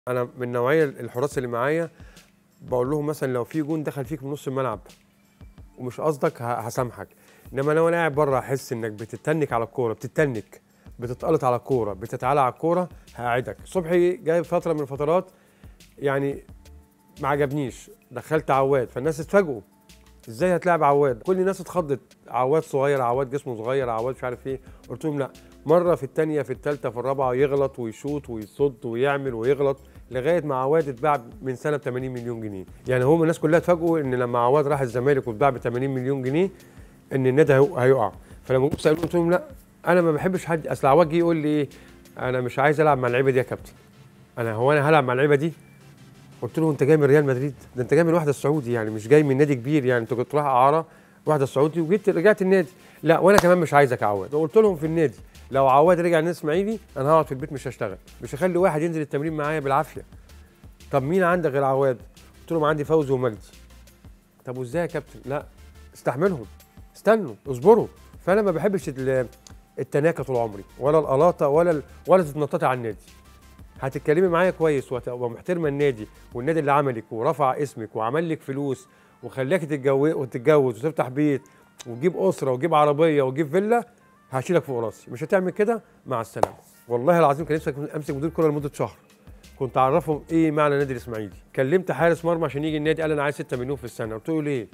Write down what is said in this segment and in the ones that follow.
انا من نوعيه الحراس اللي معايا بقول لهم مثلا لو في جون دخل فيك من نص الملعب ومش قصدك ه- هسامحك انما لو انا قاعد بره احس انك بتتنك على الكوره بتتنك بتتقلط على الكوره بتتعالى على الكوره هقعدك صبحي جاي فتره من الفترات يعني ما عجبنيش دخلت عواد فالناس اتفاجئوا ازاي هتلاعب عواد كل الناس اتخضت عواد صغير عواد جسمه صغير عواد مش عارف ايه قلت لهم لا مره في الثانيه في الثالثه في الرابعه يغلط ويشوط ويصد ويعمل ويغلط لغايه ما عواد اتباع من سنه ب 80 مليون جنيه يعني هم الناس كلها اتفاجئوا ان لما عواد راح الزمالك واتباع ب 80 مليون جنيه ان النادي هيق- هيقع فلما جم سالوني قلت لهم لا انا ما بحبش حد اصل عواد جه يقول لي ايه انا مش عايز العب مع اللعيبه دي يا كابتن انا هو انا هلعب مع اللعيبه دي قلت له انت جاي من ريال مدريد ده انت جاي من الوحده السعودي يعني مش جاي من نادي كبير يعني انت كنت رايح اعاره وحده السعودي وجيت رجعت النادي لا وانا كمان مش عايزك عواد قلت لهم في النادي لو عواد رجع النادي الاسماعيلي انا هقعد في البيت مش هشتغل مش هخلي واحد ينزل التمرين معايا بالعافيه طب مين عندك غير عواد قلت لهم عندي فوزي ومجدي طب وازاي يا كابتن لا استحملهم استنوا اصبروا فانا ما بحبش ال- التناكه طول عمري ولا القلاطه ولا ال- ولا تتنططي على النادي هتتكلمي معايا كويس وهتبقى محترمه النادي والنادي اللي عملك ورفع اسمك وعمل لك فلوس وخلاك تتجوز وتتجوز وتفتح بيت وتجيب اسره وتجيب عربيه وتجيب فيلا هشيلك فوق راسي مش هتعمل كده مع السلامه والله العظيم كان نفسي امسك مدير كوره لمده شهر كنت اعرفهم ايه معنى نادي الاسماعيلي كلمت حارس مرمى عشان يجي النادي قال انا عايز 6 مليون في السنه قلت له ليه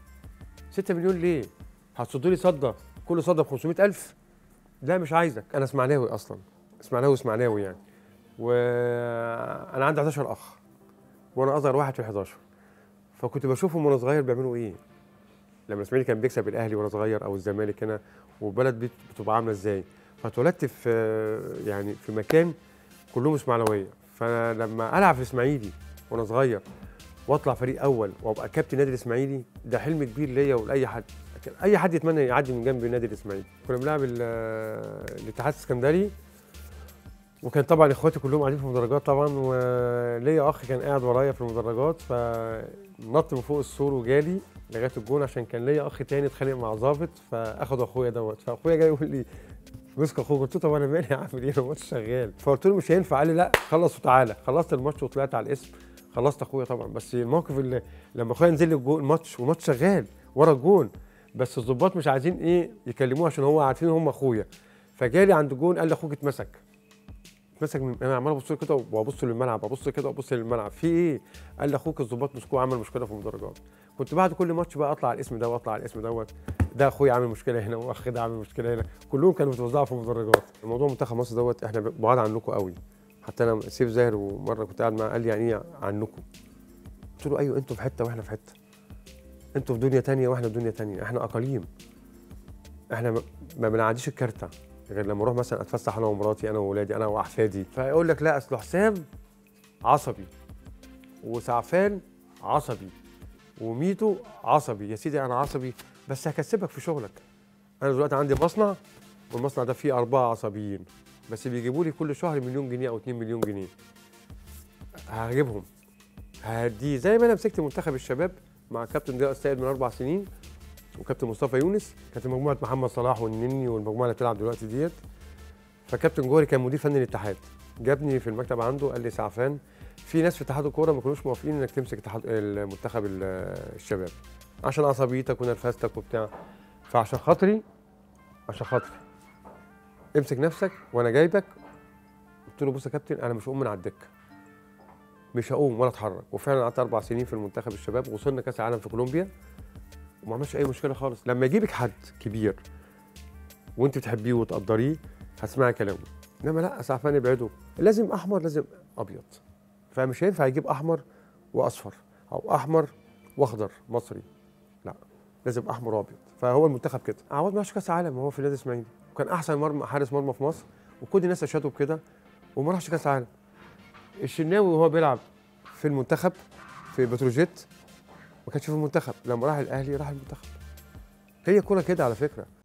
6 مليون ليه هتصدوا لي صده كل صده ب 500000 لا مش عايزك انا اسماعيلاوي اصلا اسماعيلاوي اسماعيلاوي يعني وانا عندي 11 اخ وانا اصغر واحد في ال 11 فكنت بشوفهم وانا صغير بيعملوا ايه لما الاسماعيلي كان بيكسب الاهلي وانا صغير او الزمالك هنا والبلد دي بتبقى عامله ازاي فاتولدت في يعني في مكان كلهم اسماعيلاويه فلما العب في الاسماعيلي وانا صغير واطلع فريق اول وابقى كابتن نادي الاسماعيلي ده حلم كبير ليا ولاي حد اي حد يتمنى يعدي من جنب النادي الاسماعيلي كنا بنلعب ال- الاتحاد السكندري وكان طبعا اخواتي كلهم قاعدين في المدرجات طبعا وليا اخ كان قاعد ورايا في المدرجات فنط من فوق السور وجالي لغايه الجون عشان كان ليا اخ تاني اتخانق مع ظابط فاخدوا اخويا دوت فاخويا جاي يقول لي مسك اخوك قلت له طب انا مالي عامل ايه الماتش شغال فقلت له مش هينفع قال لي لا خلص وتعالى خلصت الماتش وطلعت على الاسم خلصت اخويا طبعا بس الموقف اللي لما اخويا نزل لي الجون الماتش والماتش شغال ورا الجون بس الظباط مش عايزين ايه يكلموه عشان هو عارفين هم اخويا فجالي عند الجون قال لي اخوك اتمسك اتمسك من انا عمال ابص له كده وابص للملعب ابص كده وابص للملعب في ايه؟ قال لي اخوك الظباط مسكوه عمل مشكله في المدرجات كنت بعد كل ماتش بقى اطلع على الاسم ده واطلع على الاسم دوت ده اخويا عامل مشكله هنا واخ ده عامل مشكله هنا كلهم كانوا بيتوزعوا في المدرجات موضوع منتخب مصر دوت احنا بعاد عنكم قوي حتى انا سيف زاهر ومره كنت قاعد معاه قال لي يعني ايه عنكم قلت له ايوه انتوا في حته واحنا في حته انتوا في دنيا تانية واحنا في دنيا تانية احنا اقاليم احنا ما- ما بنعديش الكارته غير لما اروح مثلا اتفسح انا ومراتي انا واولادي انا واحفادي فيقول لك لا اصل حسام عصبي وسعفان عصبي وميتو عصبي يا سيدي انا عصبي بس هكسبك في شغلك انا دلوقتي عندي مصنع والمصنع ده فيه اربعه عصبيين بس بيجيبوا لي كل شهر مليون جنيه او 2 مليون جنيه هجيبهم هديه زي ما انا مسكت منتخب الشباب مع كابتن ضياء السيد من اربع سنين وكابتن مصطفى يونس كانت مجموعه محمد صلاح والنني والمجموعه اللي بتلعب دلوقتي ديت فكابتن جوهري كان مدير فني الاتحاد جابني في المكتب عنده قال لي سعفان في ناس في اتحاد الكوره ما كانوش موافقين انك تمسك اتحاد المنتخب ال- الشباب عشان عصبيتك ونرفزتك وبتاع فعشان خاطري عشان خاطري امسك نفسك وانا جايبك قلت له بص يا كابتن انا مش هقوم من على الدكه مش هقوم ولا اتحرك وفعلا قعدت اربع سنين في المنتخب الشباب وصلنا كاس العالم في كولومبيا وما عملش اي مشكله خالص لما يجيبك حد كبير وانت بتحبيه وتقدريه هتسمعي كلامه انما لا سعفان ابعده لازم احمر لازم ابيض فمش هينفع يجيب احمر واصفر او احمر واخضر مصري لا لازم احمر وابيض فهو المنتخب كده عوض ما راحش كاس عالم وهو في النادي الاسماعيلي وكان احسن مرمى حارس مرمى في مصر وكل الناس اشادوا بكده وما راحش كاس عالم الشناوي وهو بيلعب في المنتخب في بتروجيت ما كانش في المنتخب لما راح الاهلي راح المنتخب هي كوره كده على فكره